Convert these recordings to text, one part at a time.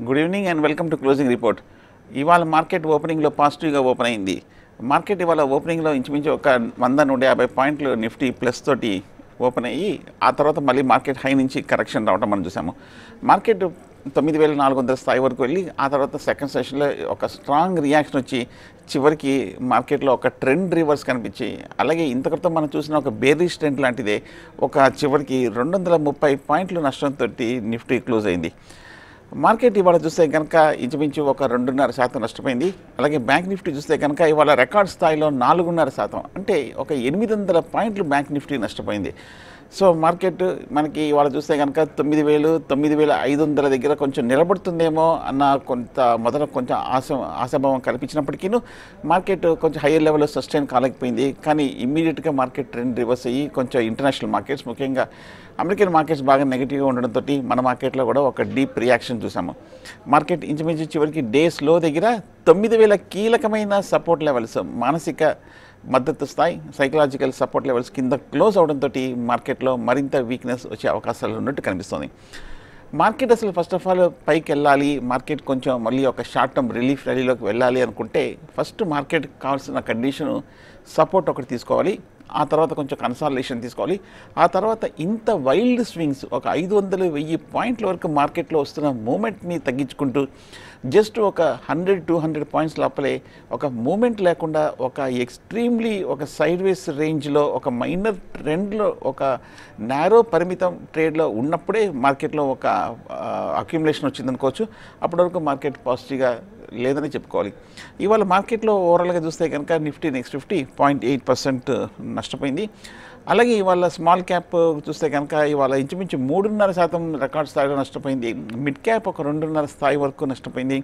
good evening and welcome to closing report ఇవాళ market ఓపెనింగ్లో పాజిటివ్గా ఓపెన్ అయింది మార్కెట్ ఇవాళ ఓపెనింగ్లో ఇంచుమించు ఒక వంద నూట యాభై పాయింట్లు నిఫ్టీ ప్లస్ తోటి ఓపెన్ అయ్యి ఆ తర్వాత మళ్ళీ మార్కెట్ హై నుంచి కరెక్షన్ రావడం మనం చూసాము మార్కెట్ తొమ్మిది వేల నాలుగు వందల స్థాయి వరకు వెళ్ళి ఆ తర్వాత సెకండ్ సెషన్లో ఒక స్ట్రాంగ్ రియాక్షన్ వచ్చి చివరికి మార్కెట్లో ఒక ట్రెండ్ రివర్స్ కనిపించి అలాగే ఇంత క్రితం మనం చూసిన ఒక బేరీస్ ట్రెండ్ లాంటిదే ఒక చివరికి రెండు వందల ముప్పై పాయింట్లు నష్టంతో నిఫ్టీ క్లోజ్ అయింది మార్కెట్ ఇవాళ చూస్తే కనుక ఇంచుమించు ఒక రెండున్నర శాతం నష్టపోయింది అలాగే బ్యాంక్ నిఫ్టీ చూస్తే కనుక ఇవాళ రికార్డ్ స్థాయిలో నాలుగున్నర శాతం అంటే ఒక ఎనిమిది వందల పాయింట్లు బ్యాంక్ నిఫ్టీ నష్టపోయింది సో మార్కెట్ మనకి ఇవాళ చూస్తే కనుక తొమ్మిది వేలు తొమ్మిది వేల ఐదు వందల దగ్గర కొంచెం నిలబడుతుందేమో అన్న కొంత మొదట కొంచెం ఆశ ఆశాభావం కల్పించినప్పటికీ మార్కెట్ కొంచెం హైయర్ లెవెల్లో సస్టైన్ కాలేకపోయింది కానీ ఇమ్మీడియట్గా మార్కెట్ ట్రెండ్ రివర్స్ అయ్యి కొంచెం ఇంటర్నేషనల్ మార్కెట్స్ ముఖ్యంగా అమెరికన్ మార్కెట్స్ బాగా నెగిటివ్గా ఉండడంతో మన మార్కెట్లో కూడా ఒక డీప్ రియాక్షన్ చూసాము మార్కెట్ ఇంచుమించు చివరికి డేస్ లో దగ్గర తొమ్మిది వేల కీలకమైన సపోర్ట్ లెవెల్స్ మానసిక మద్దతు స్థాయి సైకలాజికల్ సపోర్ట్ లెవెల్స్ కింద క్లోజ్ అవడంతో మార్కెట్లో మరింత వీక్నెస్ వచ్చే అవకాశాలు ఉన్నట్టు కనిపిస్తుంది మార్కెట్ అసలు ఫస్ట్ ఆఫ్ ఆల్ పైకి వెళ్ళాలి మార్కెట్ కొంచెం మళ్ళీ ఒక షార్ట్ టర్మ్ రిలీఫ్ ర్యాలీలోకి వెళ్ళాలి అనుకుంటే ఫస్ట్ మార్కెట్ కావాల్సిన కండిషను సపోర్ట్ ఒకటి తీసుకోవాలి ఆ తర్వాత కొంచెం కన్సాలేషన్ తీసుకోవాలి ఆ తర్వాత ఇంత వైల్డ్ స్వింగ్స్ ఒక ఐదు వందలు వెయ్యి పాయింట్ల వరకు మార్కెట్లో వస్తున్న మూమెంట్ని తగ్గించుకుంటూ జస్ట్ ఒక హండ్రెడ్ టూ హండ్రెడ్ పాయింట్స్ లోపలే ఒక మూమెంట్ లేకుండా ఒక ఎక్స్ట్రీమ్లీ ఒక సైడ్ వేస్ రేంజ్లో ఒక మైనర్ ట్రెండ్లో ఒక నారో పరిమితం ట్రేడ్లో ఉన్నప్పుడే మార్కెట్లో ఒక అక్యుములేషన్ వచ్చిందనుకోవచ్చు అప్పటి వరకు మార్కెట్ పాజిటివ్గా లేదని చెప్పుకోవాలి ఇవాళ మార్కెట్లో ఓవరాల్గా చూస్తే కనుక Nifty next fifty point eight percent నష్టపోయింది అలాగే ఇవాళ స్మాల్ క్యాప్ చూస్తే కనుక ఇవాళ ఇంచుమించు మూడున్నర శాతం రికార్డ్ స్థాయిలో నష్టపోయింది మిడ్ క్యాప్ ఒక రెండున్నర స్థాయి వరకు నష్టపోయింది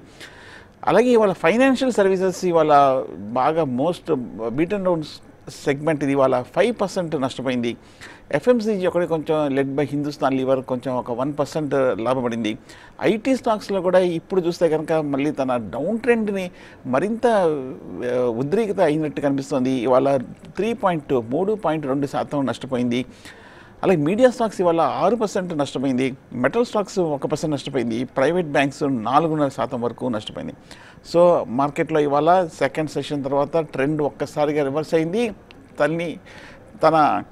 అలాగే ఇవాళ ఫైనాన్షియల్ సర్వీసెస్ ఇవాళ బాగా most beat and round segment ఇది ఇవాళ ఫైవ్ పర్సెంట్ నష్టపోయింది ఎఫ్ఎంసీజీ ఒకటి కొంచెం లెడ్ బై హిందుస్థాన్ లీవర్ కొంచెం ఒక వన్ పర్సెంట్ లాభపడింది ఐటీ స్టాక్స్లో కూడా ఇప్పుడు చూస్తే కనుక మళ్ళీ తన డౌన్ ట్రెండ్ని మరింత ఆ, ఉద్రిక్త అయినట్టు కనిపిస్తుంది ఇవాళ త్రీ పాయింట్ మూడు పాయింట్ రెండు శాతం నష్టపోయింది అలాగే మీడియా స్టాక్స్ ఇవాళ ఆరు పర్సెంట్ నష్టపోయింది మెటల్ స్టాక్స్ ఒక పర్సెంట్ నష్టపోయింది ప్రైవేట్ బ్యాంక్స్ నాలుగున్నర శాతం వరకు నష్టపోయింది సో మార్కెట్లో ఇవాళ సెకండ్ సెషన్ తర్వాత ట్రెండ్ ఒక్కసారిగా రివర్స్ అయింది తన్ని తన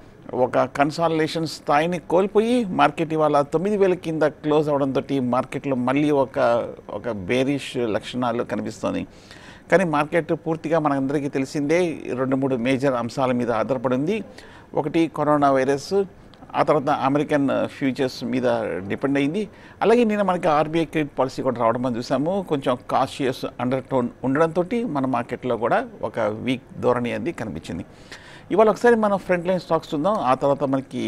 ఒక కన్సాలిడేషన్ స్థాయిని కోల్పోయి మార్కెట్ ఇవాళ తొమ్మిది వేల కింద క్లోజ్ అవడంతో మార్కెట్లో మళ్ళీ ఒక ఒక బేరిష్ లక్షణాలు కనిపిస్తుంది కానీ మార్కెట్ పూర్తిగా మనందరికీ తెలిసిందే రెండు మూడు మేజర్ అంశాల మీద ఆధారపడి ఉంది ఒకటి కరోనా వైరస్ ఆ తర్వాత అమెరికన్ ఫ్యూచర్స్ మీద డిపెండ్ అయింది అలాగే నిన్న మనకి ఆర్బీఐ క్రెడిట్ పాలసీ కూడా రావడం మనం చూసాము కొంచెం కాషియస్ అండర్ టోన్ ఉండడంతో మన మార్కెట్లో కూడా ఒక వీక్ ధోరణి అనేది కనిపించింది ఇవాళ ఒకసారి మనం ఫ్రంట్ లైన్ స్టాక్స్ చూద్దాం ఆ తర్వాత మనకి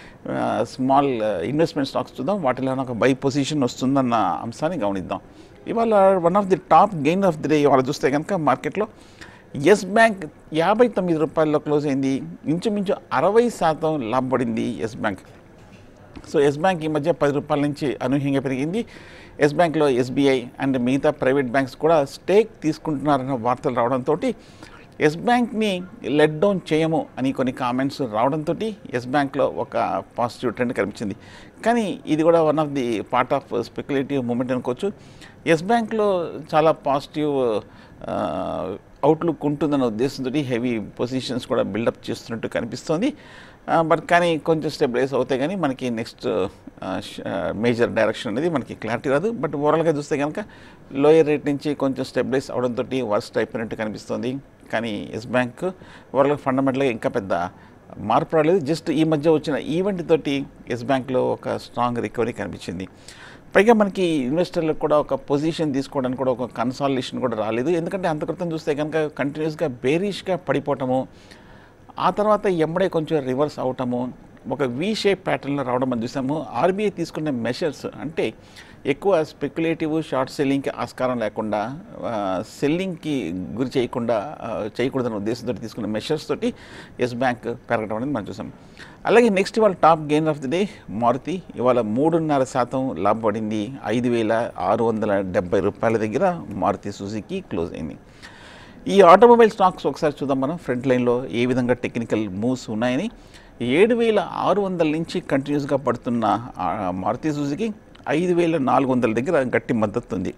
స్మాల్ ఇన్వెస్ట్మెంట్ స్టాక్స్ చూద్దాం వాటిలో ఒక బై పొజిషన్ వస్తుందన్న అంశాన్ని గమనిద్దాం ఇవాళ one of the top gain of the day ఇవాళ చూస్తే కనుక మార్కెట్లో ఎస్ బ్యాంక్ యాభై తొమ్మిది రూపాయల్లో క్లోజ్ అయింది ఇంచుమించు అరవై శాతం లాభపడింది Yes bank so Yes bank ఈ మధ్య పది రూపాయల నుంచి అనూహ్యంగా పెరిగింది ఎస్ బ్యాంక్లో ఎస్బీఐ అండ్ మిగతా ప్రైవేట్ బ్యాంక్స్ కూడా స్టేక్ తీసుకుంటున్నారన్న వార్తలు రావడంతో ఎస్ బ్యాంక్ని లెట్ డౌన్ చేయము అని కొన్ని కామెంట్స్ రావడంతో ఎస్ బ్యాంక్లో ఒక పాజిటివ్ ట్రెండ్ కనిపించింది కానీ ఇది కూడా one of the part of speculative moment అనుకోవచ్చు ఎస్ బ్యాంక్లో చాలా పాజిటివ్ అవుట్లుక్ ఉంటుందన్న ఉద్దేశంతో హెవీ పొజిషన్స్ కూడా బిల్డప్ చేస్తున్నట్టు కనిపిస్తోంది బట్ కానీ కొంచెం స్టెబిలైజ్ అవుతాయి కానీ మనకి నెక్స్ట్ మేజర్ డైరెక్షన్ అనేది మనకి క్లారిటీ రాదు బట్ ఓవరాల్గా చూస్తే కనుక లోయర్ రేట్ నుంచి కొంచెం స్టెబిలైజ్ అవడంతో వర్స్ట్ అయిపోయినట్టు కనిపిస్తుంది కానీ ఎస్ బ్యాంక్ ఓవరాల్గా ఫండమెంటల్గా ఇంకా పెద్ద మార్పు రాలేదు జస్ట్ ఈ మధ్య వచ్చిన ఈవెంట్ తోటి ఎస్ బ్యాంక్లో ఒక స్ట్రాంగ్ రికవరీ కనిపించింది పైగా మనకి ఇన్వెస్టర్లకు కూడా ఒక పొజిషన్ తీసుకోవడానికి కూడా ఒక కన్సాలిడేషన్ కూడా రాలేదు ఎందుకంటే అంత క్రితం చూస్తే కనుక కంటిన్యూస్గా బేరిష్గా పడిపోవటము ఆ తర్వాత ఎంబడే కొంచెం రివర్స్ అవటము ఒక వి షేప్ ప్యాటర్న్లో రావడం మనం చూసాము ఆర్బీఐ తీసుకున్న మెషర్స్ అంటే ఎక్కువ స్పెక్యులేటివ్ షార్ట్ సెల్లింగ్కి ఆస్కారం లేకుండా సెల్లింగ్కి గురి చేయకుండా ఆ, చేయకూడదన్న ఉద్దేశంతో తీసుకున్న మెషర్స్ తోటి ఎస్ బ్యాంక్ పెరగడం అనేది మనం చూసాం అలాగే నెక్స్ట్ ఇవాళ top gain of the day Maruti ఇవాళ మూడున్నర శాతం లాభపడింది ఐదు వేల ఆరు వందల డెబ్బై రూపాయల దగ్గర మారుతి సుజుకి క్లోజ్ అయింది ఈ ఆటోమొబైల్ స్టాక్స్ ఒకసారి చూద్దాం మనం ఫ్రంట్ లైన్లో ఏ విధంగా టెక్నికల్ మూవ్స్ ఉన్నాయని ఏడు వేల ఆరు వందల నుంచి కంటిన్యూస్గా పడుతున్న ఆ, మారుతి సుజుకి ఐదు వేల నాలుగు వందల దగ్గర గట్టి మద్దతు ఉంది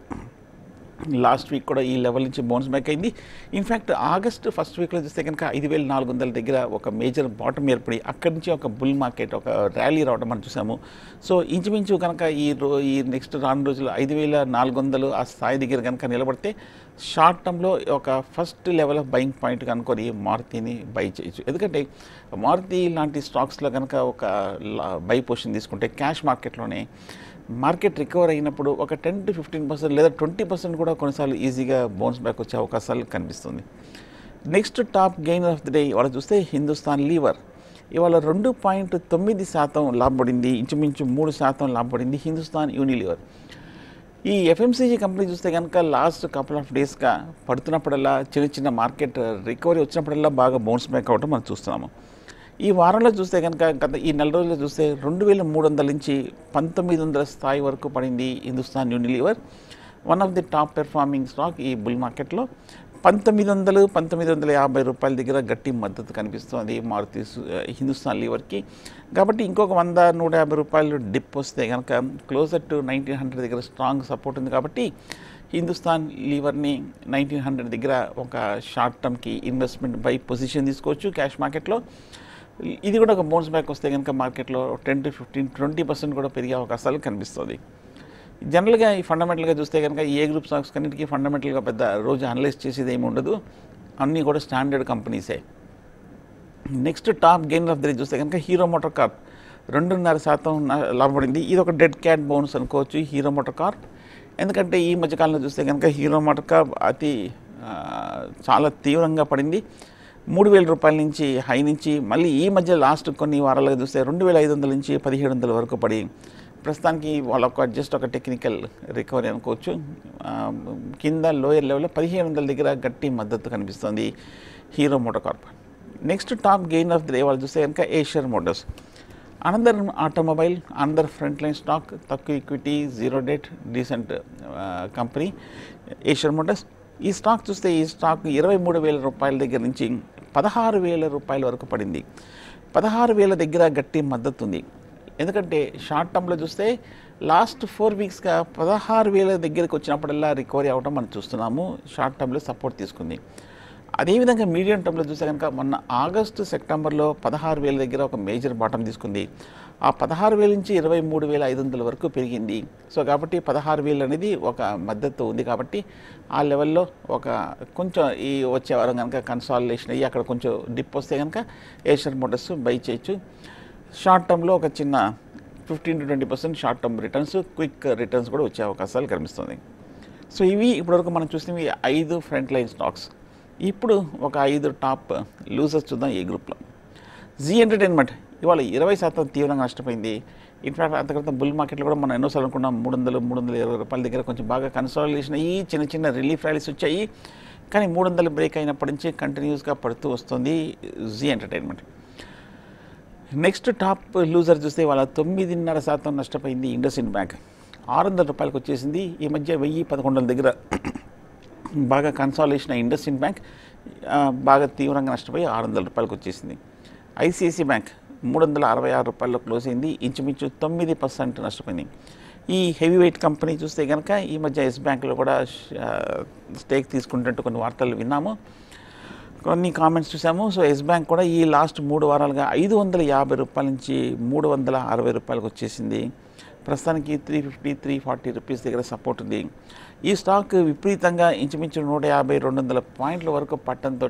లాస్ట్ వీక్ కూడా ఈ లెవెల్ నుంచి బౌన్స్ బ్యాక్ అయింది ఇన్ఫ్యాక్ట్ ఆగస్ట్ ఫస్ట్ వీక్లో చూస్తే కనుక ఐదు వేల నాలుగు వందల దగ్గర ఒక మేజర్ బాటమ్ ఏర్పడి అక్కడి నుంచి ఒక బుల్ మార్కెట్ ఒక ర్యాలీ రావడం మనం చూసాము సో ఇంచుమించు కనుక ఈ రో ఈ నెక్స్ట్ రాను రోజులు ఐదు వేల నాలుగు వందలు ఆ స్థాయి దగ్గర కనుక నిలబడితే షార్ట్ టర్మ్లో ఒక first level of buying point కనుకొని మారుతిని బై చేయొచ్చు ఎందుకంటే మారుతి లాంటి స్టాక్స్లో కనుక ఒక బై పొజిషన్ తీసుకుంటే క్యాష్ మార్కెట్లోనే మార్కెట్ రికవర్ అయినప్పుడు ఒక టెన్ టు ఫిఫ్టీన్ పర్సెంట్ లేదా ట్వంటీ పర్సెంట్ కూడా కొన్నిసార్లు ఈజీగా బౌన్స్ బ్యాక్ వచ్చే అవకాశాలు కనిపిస్తుంది next top gain of the day ఇవాళ చూస్తే హిందుస్థాన్ లీవర్ ఇవాళ రెండు పాయింట్ తొమ్మిది శాతం లాభపడింది ఇంచుమించు మూడు శాతం లాభపడింది హిందుస్థాన్ యూనిలీవర్ ఈ ఎఫ్ఎంసీజీ కంపెనీ చూస్తే కనుక లాస్ట్ కపుల్ ఆఫ్ డేస్గా పడుతున్నప్పుడల్లా చిన్న చిన్న మార్కెట్ రికవరీ వచ్చినప్పుడల్లా బాగా బౌన్స్ బ్యాక్ అవడం మనం చూస్తున్నాము ఈ వారంలో చూస్తే కనుక గత ఈ నెల రోజుల్లో చూస్తే రెండు వేల మూడు వందల నుంచి పంతొమ్మిది వందల స్థాయి వరకు పడింది Hindustan Unilever one of the top performing stock ఈ బుల్ మార్కెట్లో పంతొమ్మిది వందలు పంతొమ్మిది వందల యాభై రూపాయల దగ్గర గట్టి మద్దతు కనిపిస్తుంది మారుతి సు- హిందుస్థాన్ లీవర్కి కాబట్టి ఇంకొక వంద నూట యాభై రూపాయలు డిప్ వస్తే కనుక క్లోజర్ టు నైన్టీన్ హండ్రెడ్ దగ్గర స్ట్రాంగ్ సపోర్ట్ ఉంది కాబట్టి హిందుస్థాన్ లీవర్ని నైన్టీన్ హండ్రెడ్ దగ్గర ఒక షార్ట్ టర్మ్కి ఇన్వెస్ట్మెంట్ బై పొజిషన్ తీసుకోవచ్చు క్యాష్ మార్కెట్లో ఇది కూడా ఒక బౌన్స్ బ్యాక్ వస్తే కనుక మార్కెట్లో ten to fifteen twenty percent కూడా పెరిగే అవకాశాలు కనిపిస్తుంది జనరల్గా ఈ ఫండమెంటల్గా చూస్తే కనుక ఏ గ్రూప్ స్టాక్స్ కన్నిటికీ ఫండమెంటల్గా పెద్ద రోజు అనలైజ్ చేసేది ఏమి ఉండదు అన్నీ కూడా స్టాండర్డ్ కంపెనీసే next top gain of the day చూస్తే కనుక హీరో మోటార్ కార్ప్ రెండున్నర శాతం నా- లాభపడింది ఇది ఒక డెడ్ క్యాట్ బౌన్స్ అనుకోవచ్చు హీరో మోటార్ కార్ప్ ఎందుకంటే ఈ మధ్యకాలంలో చూస్తే కనుక హీరో మోటార్ కార్ప్ అతి ఆ, చాలా తీవ్రంగా పడింది మూడు వేల రూపాయల నుంచి హై నుంచి మళ్ళీ ఈ మధ్య లాస్ట్ కొన్ని వారాలుగా చూస్తే రెండు వేల ఐదు వందల నుంచి పదిహేడు వందల వరకు పడి ప్రస్తుతానికి వాళ్ళ ఒక జస్ట్ ఒక టెక్నికల్ రికవరీ అనుకోవచ్చు ఆ, కింద లోయర్ లెవెల్లో పదిహేను వందల దగ్గర గట్టి మద్దతు కనిపిస్తుంది Hero MotoCorp next top gain of the day వాళ్ళు చూస్తే కనుక Eicher Motors another automobile another front line stock తక్కువ equity zero debt decent company Eicher Motors ఈ స్టాక్ చూస్తే ఈ స్టాక్ ఇరవై మూడు వేల రూపాయల దగ్గర నుంచి పదహారు వేల రూపాయల వరకు పడింది పదహారు వేల దగ్గర గట్టి మద్దతు ఉంది ఎందుకంటే షార్ట్ టర్మ్లో చూస్తే లాస్ట్ ఫోర్ వీక్స్గా పదహారు వేల దగ్గరికి వచ్చినప్పుడల్లా రికవరీ అవ్వడం మనం చూస్తున్నాము షార్ట్ టర్మ్లో సపోర్ట్ తీసుకుంది అదేవిధంగా మీడియం టర్మ్లో చూస్తే కనుక మొన్న ఆగస్టు సెప్టెంబర్లో పదహారు వేల దగ్గర ఒక మేజర్ బాటం తీసుకుంది ఆ పదహారు వేల నుంచి ఇరవై మూడు వేల ఐదు వందల వరకు పెరిగింది సో కాబట్టి పదహారు వేలు అనేది ఒక మద్దతు ఉంది కాబట్టి ఆ లెవెల్లో ఒక కొంచెం ఈ వచ్చే వారం కనుక కన్సాలిడేషన్ అయ్యి అక్కడ కొంచెం డిప్ వస్తే కనుక ఏషియన్ మోటార్స్ బై చేయొచ్చు షార్ట్ టర్మ్లో ఒక చిన్న fifteen to twenty percent short term returns quick returns కూడా వచ్చే అవకాశాలు కనిపిస్తుంది సో ఇవి ఇప్పటివరకు మనం చూసినవి ఐదు ఫ్రంట్ లైన్ స్టాక్స్ ఇప్పుడు ఒక ఐదు టాప్ లూజర్స్ చూద్దాం ఈ గ్రూప్లో జీ ఎంటర్టైన్మెంట్ ఇవాళ ఇరవై శాతం తీవ్రంగా నష్టపోయింది ఇన్ఫాక్ట్ అంతక్రితం బుల్ మార్కెట్లో కూడా మనం ఎన్నోసార్లు అనుకున్నాం మూడు వందలు మూడు వందల ఇరవై రూపాయల దగ్గర కొంచెం బాగా కన్సాలిడేషన్ అయ్యి చిన్న చిన్న రిలీఫ్ ర్యాలీస్ వచ్చాయి కానీ మూడు వందలు బ్రేక్ అయినప్పటి నుంచి కంటిన్యూస్గా పడుతూ వస్తుంది Zee entertainment next top loser చూస్తే వాళ్ళ తొమ్మిదిన్నర శాతం నష్టపోయింది ఇండస్ ఇండ్ బ్యాంక్ ఆరు వందల రూపాయలకు వచ్చేసింది ఈ మధ్య వెయ్యి పదకొండు వందల దగ్గర బాగా కన్సాలేషన్ అయిన ఇండస్ ఇండ్ బ్యాంక్ ఆ, బాగా తీవ్రంగా నష్టపోయి ఆరు వందల రూపాయలకు వచ్చేసింది ఐసిఐసి బ్యాంక్ మూడు వందల అరవై ఆరు రూపాయల్లో క్లోజ్ అయింది ఇంచుమించు తొమ్మిది పర్సెంట్ నష్టపోయింది ఈ హెవీ వెయిట్ కంపెనీ చూస్తే కనుక ఈ మధ్య ఎస్ బ్యాంకులో కూడా ఆ, స్టేక్ తీసుకుంటున్నట్టు కొన్ని వార్తలు విన్నాము కొన్ని కామెంట్స్ చూసాము సో ఎస్ బ్యాంక్ కూడా ఈ లాస్ట్ మూడు వారాలుగా ఐదు వందల యాభై రూపాయల నుంచి మూడు వందల అరవై రూపాయలకు వచ్చేసింది ప్రస్తుతానికి three fifty three forty rupees దగ్గర సపోర్ట్ ఉంది ఈ స్టాక్ విపరీతంగా ఇంచుమించు నూట యాభై రెండు వందల పాయింట్ల వరకు పట్టడంతో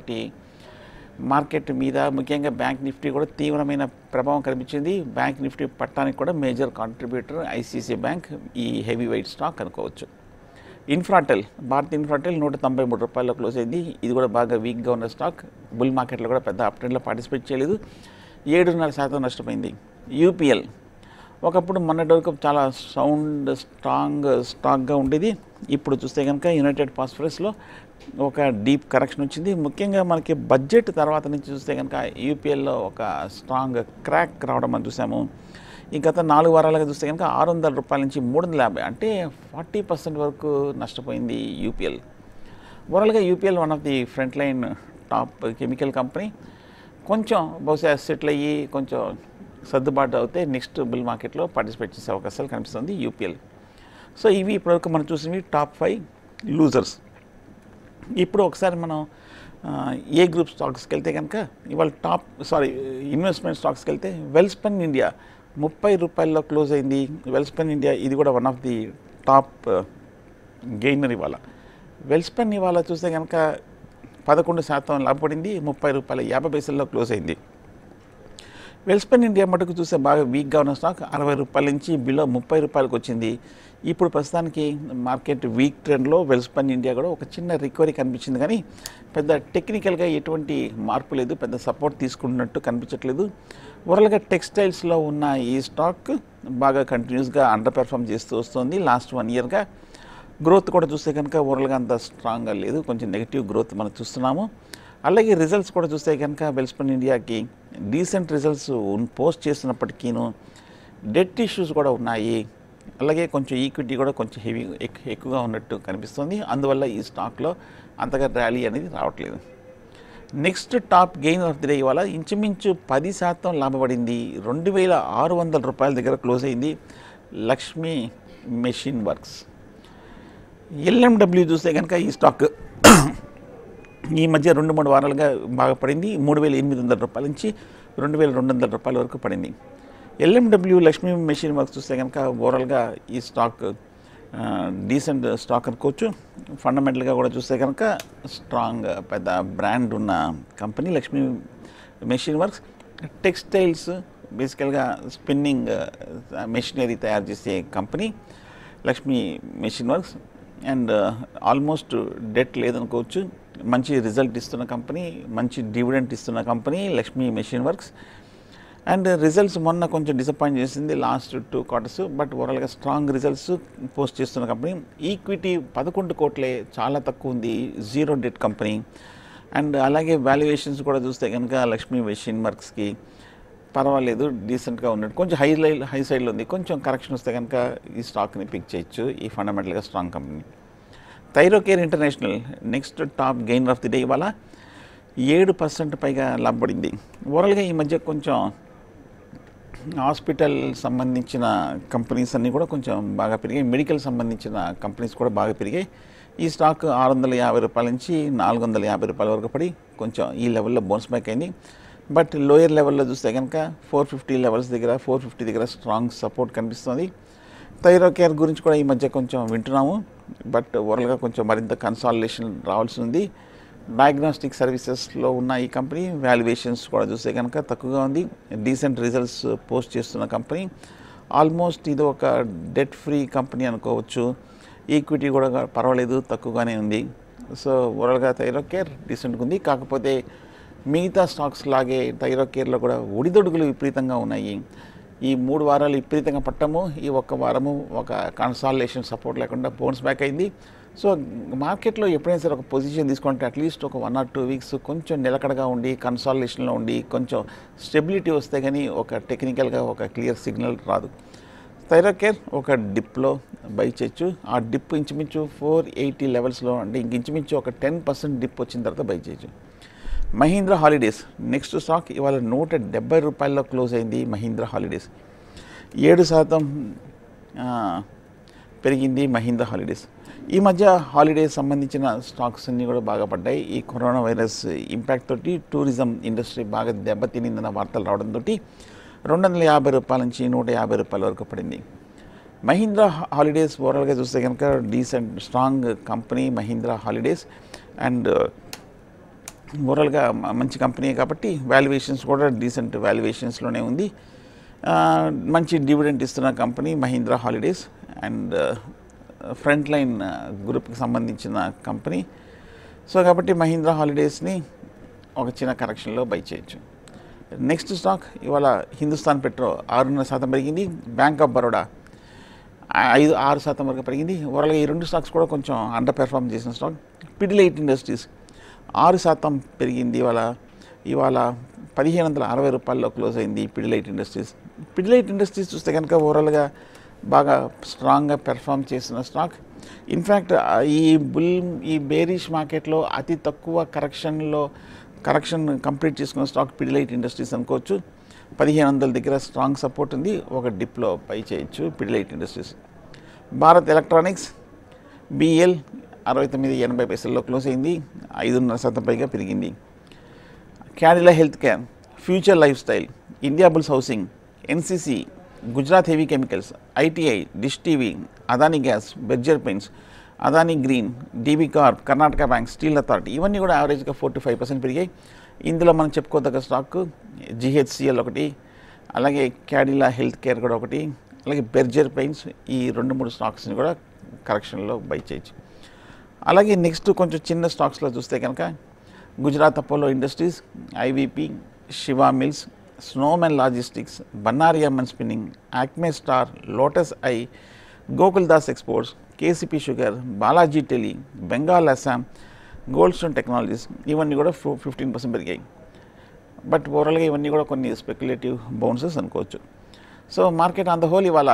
మార్కెట్ మీద ముఖ్యంగా బ్యాంక్ నిఫ్టీ కూడా తీవ్రమైన ప్రభావం కనిపించింది బ్యాంక్ నిఫ్టీ పట్టానికి కూడా మేజర్ కాంట్రిబ్యూటర్ ఐసీసీ బ్యాంక్ ఈ హెవీ వెయిట్ స్టాక్ అనుకోవచ్చు ఇన్ఫ్రాటెల్ భారత్ ఇన్ఫ్రాటెల్ నూట తొంభై మూడు రూపాయల్లో క్లోజ్ అయింది ఇది కూడా బాగా వీక్గా ఉన్న స్టాక్ బుల్ మార్కెట్లో కూడా పెద్ద అప్ ట్రెండ్లో పార్టిసిపేట్ చేయలేదు ఏడున్నర శాతం నష్టపోయింది యూపీఎల్ ఒకప్పుడు మొన్నటి వరకు చాలా సౌండ్ స్ట్రాంగ్ స్టాక్గా ఉండేది ఇప్పుడు చూస్తే కనుక యునైటెడ్ పాస్ఫరస్లో ఒక డీప్ కరెక్షన్ వచ్చింది ముఖ్యంగా మనకి బడ్జెట్ తర్వాత నుంచి చూస్తే కనుక యూపీఎల్లో ఒక స్ట్రాంగ్ క్రాక్ రావడం మనం చూసాము ఈ గత నాలుగు వారాలుగా చూస్తే కనుక ఆరు వందల రూపాయల నుంచి మూడు వందల యాభై అంటే ఫార్టీ పర్సెంట్ వరకు నష్టపోయింది యూపీఎల్ ఓవరాల్గా UPL one of the front line top chemical company కొంచెం బహుశా సెటిల్ అయ్యి కొంచెం సర్దుబాటు అవుతే నెక్స్ట్ బుల్ మార్కెట్లో పార్టిసిపేట్ చేసే అవకాశాలు కనిపిస్తుంది యూపీఎల్ సో ఇవి ఇప్పటివరకు మనం చూసినవి టాప్ ఫైవ్ లూజర్స్ ఇప్పుడు ఒకసారి మనం ఆ, ఏ గ్రూప్ స్టాక్స్కి వెళ్తే కనుక ఇవాళ టాప్ సారీ ఇన్వెస్ట్మెంట్ స్టాక్స్కి వెళ్తే వెల్స్పెన్ ఇండియా ముప్పై రూపాయల్లో క్లోజ్ అయింది వెల్స్పెన్ ఇండియా ఇది కూడా one of the top gainer ఇవాళ వెల్స్పెన్ ఇవాళ చూస్తే కనుక పదకొండు శాతం లాభపడింది ముప్పై రూపాయల యాభై పైసల్లో క్లోజ్ అయింది వెల్స్పెన్ ఇండియా మటుకు చూస్తే బాగా వీక్గా ఉన్న స్టాక్ అరవై రూపాయల నుంచి బిలో ముప్పై రూపాయలకు వచ్చింది ఇప్పుడు ప్రస్తుతానికి మార్కెట్ వీక్ ట్రెండ్లో వెల్స్పెన్ ఇండియా కూడా ఒక చిన్న రికవరీ కనిపించింది కానీ పెద్ద టెక్నికల్గా ఎటువంటి మార్పు లేదు పెద్ద సపోర్ట్ తీసుకున్నట్టు కనిపించట్లేదు ఓవరాల్గా టెక్స్టైల్స్లో ఉన్న ఈ స్టాక్ బాగా కంటిన్యూస్గా అండర్ పెర్ఫామ్ చేస్తూ వస్తుంది లాస్ట్ వన్ ఇయర్గా గ్రోత్ కూడా చూస్తే కనుక ఓవరాల్గా అంత స్ట్రాంగ్గా లేదు కొంచెం నెగిటివ్ గ్రోత్ మనం చూస్తున్నాము అలాగే రిజల్ట్స్ కూడా చూస్తే కనుక వెల్స్పన్ ఇండియాకి డీసెంట్ రిజల్ట్స్ పోస్ట్ చేస్తున్నప్పటికీను డెట్ ఇష్యూస్ కూడా ఉన్నాయి అలాగే కొంచెం ఈక్విటీ కూడా కొంచెం హెవీ ఎక్కువగా ఉన్నట్టు కనిపిస్తుంది అందువల్ల ఈ స్టాక్లో అంతగా ర్యాలీ అనేది రావట్లేదు next top gain of the day ఇవాళ ఇంచుమించు పది శాతం లాభపడింది రెండు వేల ఆరు వందల రూపాయల దగ్గర క్లోజ్ అయింది లక్ష్మీ మెషిన్ వర్క్స్ ఎల్ఎండబ్ల్యూ చూస్తే కనుక ఈ స్టాక్ ఈ మధ్య రెండు మూడు వారాలుగా బాగా పడింది మూడు వేల ఎనిమిది వందల రూపాయల నుంచి రెండు వేల రెండు వందల రూపాయల వరకు పడింది ఎల్ఎండబ్ల్యూ లక్ష్మీ మెషిన్ వర్క్స్ చూస్తే కనుక ఓవరాల్గా ఈ స్టాక్ డీసెంట్ స్టాక్ అనుకోవచ్చు ఫండమెంటల్గా కూడా చూస్తే కనుక స్ట్రాంగ్ పెద్ద బ్రాండ్ ఉన్న company Lakshmi Machine Works textiles బేసికల్గా స్పిన్నింగ్ మెషినరీ తయారు చేసే company Lakshmi Machine Works and almost debt లేదనుకోవచ్చు మంచి రిజల్ట్ ఇస్తున్న కంపెనీ మంచి డివిడెంట్ ఇస్తున్న company Lakshmi Machine Works and results మొన్న కొంచెం డిసప్పాయింట్ చేసింది లాస్ట్ టూ క్వార్టర్స్ బట్ ఓవరాల్గా స్ట్రాంగ్ రిజల్ట్స్ పోస్ట్ చేస్తున్న కంపెనీ ఈక్విటీ పదకొండు కోట్లే చాలా తక్కువ ఉంది జీరో డెట్ కంపెనీ అండ్ అలాగే వాల్యుయేషన్స్ కూడా చూస్తే కనుక లక్ష్మీ మెషిన్ వర్క్స్కి పర్వాలేదు డీసెంట్గా ఉన్నట్టు కొంచెం హై లై హై సైడ్లో ఉంది కొంచెం కరెక్షన్ వస్తే కనుక ఈ స్టాక్ని పిక్ చేయొచ్చు ఈ ఫండమెంటల్గా strong company Thyrocare international next top gainer of the day ఇవాళ ఏడు పర్సెంట్ పైగా లాభపడింది ఓవరాల్గా ఈ మధ్య కొంచెం హాస్పిటల్ సంబంధించిన కంపెనీస్ అన్నీ కూడా కొంచెం బాగా పెరిగాయి మెడికల్ సంబంధించిన కంపెనీస్ కూడా బాగా పెరిగాయి ఈ స్టాక్ ఆరు వందల యాభై రూపాయల నుంచి నాలుగు వందల యాభై రూపాయల వరకు పడి కొంచెం ఈ లెవెల్లో బౌన్స్ బ్యాక్ అయింది బట్ లోయర్ లెవెల్లో చూస్తే కనుక ఫోర్ ఫిఫ్టీ లెవెల్స్ దగ్గర ఫోర్ ఫిఫ్టీ దగ్గర స్ట్రాంగ్ సపోర్ట్ కనిపిస్తుంది థైరో కేర్ గురించి కూడా ఈ మధ్య కొంచెం వింటున్నాము బట్ ఓవరాల్గా కొంచెం మరింత కన్సాలిడేషన్ రావాల్సి ఉంది డయాగ్నోస్టిక్ సర్వీసెస్లో ఉన్న ఈ కంపెనీ వాల్యుయేషన్స్ కూడా చూస్తే కనుక తక్కువగా ఉంది డీసెంట్ రిజల్ట్స్ పోస్ట్ చేస్తున్న కంపెనీ ఆల్మోస్ట్ ఇది ఒక డెట్ ఫ్రీ కంపెనీ అనుకోవచ్చు ఈక్విటీ కూడా పర్వాలేదు తక్కువగానే ఉంది సో ఓవరాల్గా థైరో కేర్ డీసెంట్గా ఉంది కాకపోతే మిగతా స్టాక్స్ లాగే థైరో కేర్లో కూడా ఒడిదొడుగులు విపరీతంగా ఉన్నాయి ఈ మూడు వారాలు విపరీతంగా పట్టము ఈ ఒక్క వారము ఒక కన్సాలేషన్ సపోర్ట్ లేకుండా బౌన్స్ బ్యాక్ అయింది సో మార్కెట్లో ఎప్పుడైనా సరే ఒక పొజిషన్ తీసుకుంటే అట్లీస్ట్ ఒక వన్ ఆర్ టూ వీక్స్ కొంచెం నిలకడగా ఉండి కన్సాలేషన్లో ఉండి కొంచెం స్టెబిలిటీ వస్తే కానీ ఒక టెక్నికల్గా ఒక క్లియర్ సిగ్నల్ రాదు థైరోకేర్ ఒక డిప్లో బై చేయొచ్చు ఆ డిప్ ఇంచుమించు ఫోర్ ఎయిటీ లెవెల్స్లో అంటే ఇంక ఇంచుమించు ఒక టెన్ పర్సెంట్ డిప్ వచ్చిన తర్వాత బై చేయొచ్చు మహీంద్రా హాలిడేస్ నెక్స్ట్ స్టాక్ ఇవాళ నూట డెబ్బై రూపాయల్లో క్లోజ్ అయింది మహీంద్రా హాలిడేస్ ఏడు శాతం ఆ, పెరిగింది మహీంద్రా హాలిడేస్ ఈ మధ్య హాలిడేస్ సంబంధించిన స్టాక్స్ అన్నీ కూడా బాగా పడ్డాయి ఈ కరోనా వైరస్ ఇంపాక్ట్ తోటి టూరిజం ఇండస్ట్రీ బాగా దెబ్బతినిందన్న వార్తలు రావడంతో రెండు వందల యాభై రూపాయల నుంచి నూట యాభై రూపాయల వరకు పడింది మహీంద్రా హాలిడేస్ ఓవరాల్గా చూస్తే కనుక decent strong company Mahindra holidays and ఓవరాల్గా మ- మంచి కంపెనీ కాబట్టి వాల్యుయేషన్స్ కూడా డీసెంట్ వాల్యుయేషన్స్లోనే ఉంది ఆ, మంచి డివిడెంట్ ఇస్తున్న company Mahindra holidays and front line గ్రూప్కి సంబంధించిన కంపెనీ సో కాబట్టి మహీంద్రా హాలిడేస్ని ఒక చిన్న కరెక్షన్లో బై చేయొచ్చు నెక్స్ట్ స్టాక్ ఇవాళ హిందుస్థాన్ పెట్రో ఆరున్నర శాతం పెరిగింది బ్యాంక్ ఆఫ్ బరోడా ఆ- ఐదు ఆరు శాతం వరకు పెరిగింది ఓవరాల్గా ఈ రెండు స్టాక్స్ కూడా కొంచెం అండర్ పెర్ఫామ్ చేసిన స్టాక్ పిడిలైట్ ఇండస్ట్రీస్ ఆరు శాతం పెరిగింది ఇవాళ ఇవాళ పదిహేను వందల అరవై రూపాయల్లో క్లోజ్ అయింది పిడిలైట్ ఇండస్ట్రీస్ పిడిలైట్ ఇండస్ట్రీస్ చూస్తే కనుక ఓవరాల్గా బాగా స్ట్రాంగ్గా పెర్ఫామ్ చేసిన స్టాక్ ఇన్ఫ్యాక్ట్ ఈ బుల్ ఈ బేరిష్ మార్కెట్లో అతి తక్కువ కరెక్షన్లో కరెక్షన్ కంప్లీట్ చేసుకున్న స్టాక్ పిడిలైట్ ఇండస్ట్రీస్ అనుకోవచ్చు పదిహేను వందల దగ్గర స్ట్రాంగ్ సపోర్ట్ ఉంది ఒక డిప్లో పై చేయొచ్చు Pidilite industries Bharat electronics BL అరవై తొమ్మిది ఎనభై పైసల్లో క్లోజ్ అయింది ఐదున్నర శాతం పైగా పెరిగింది Cadila Healthcare Future Lifestyle India bulls housing NCC Gujarat heavy chemicals ITI Dish TV Adani gas Berger paints Adani green DB Corp Karnataka bank steel authority ఇవన్నీ కూడా యావరేజ్గా ఫోర్ టు ఫైవ్ పర్సెంట్ పెరిగాయి ఇందులో మనం చెప్పుకోదగ్గ స్టాక్ జిహెచ్సిఎల్ ఒకటి అలాగే క్యాడిలా హెల్త్ కేర్ కూడా ఒకటి అలాగే బెర్జర్ పెయింట్స్ ఈ రెండు మూడు స్టాక్స్ని కూడా కరెక్షన్లో బై చేయొచ్చు అలాగే నెక్స్ట్ కొంచెం చిన్న స్టాక్స్లో చూస్తే కనుక Gujarat Apollo industries IVP Shiva mills Snowman logistics Bannari Amman spinning Acme star Lotus eye Gokul Das exports KCP sugar Balaji tele Bengal Assam Goldstone technologies ఇవన్నీ కూడా ఫిఫ్టీన్ పర్సెంట్ పెరిగాయి బట్ ఓవరాల్గా ఇవన్నీ కూడా కొన్ని స్పెక్యులేటివ్ బౌన్సెస్ అనుకోవచ్చు so market on the whole ఇవాళ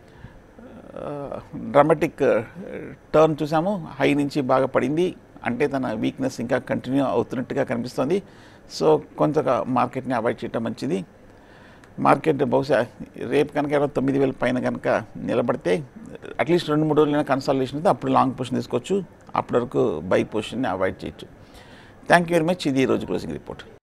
డ్రామాటిక్ టర్న్ చూసాము హై నుంచి బాగా పడింది అంటే తన వీక్నెస్ ఇంకా కంటిన్యూ అవుతున్నట్టుగా కనిపిస్తోంది సో కొంత మార్కెట్ని అవాయిడ్ చేయటం మంచిది మార్కెట్ బహుశా రేపు కనుక ఇరవై తొమ్మిది వేల పైన కనుక నిలబడితే అట్లీస్ట్ రెండు మూడు రోజులైనా కన్సల్టేషన్ అయితే అప్పుడు లాంగ్ పొజిషన్ తీసుకోవచ్చు అప్పటి వరకు బై పొజిషన్ని అవాయిడ్ చేయొచ్చు థ్యాంక్ యూ వెరీ మచ్ ఇది ఈ రోజు క్లోజింగ్ రిపోర్ట్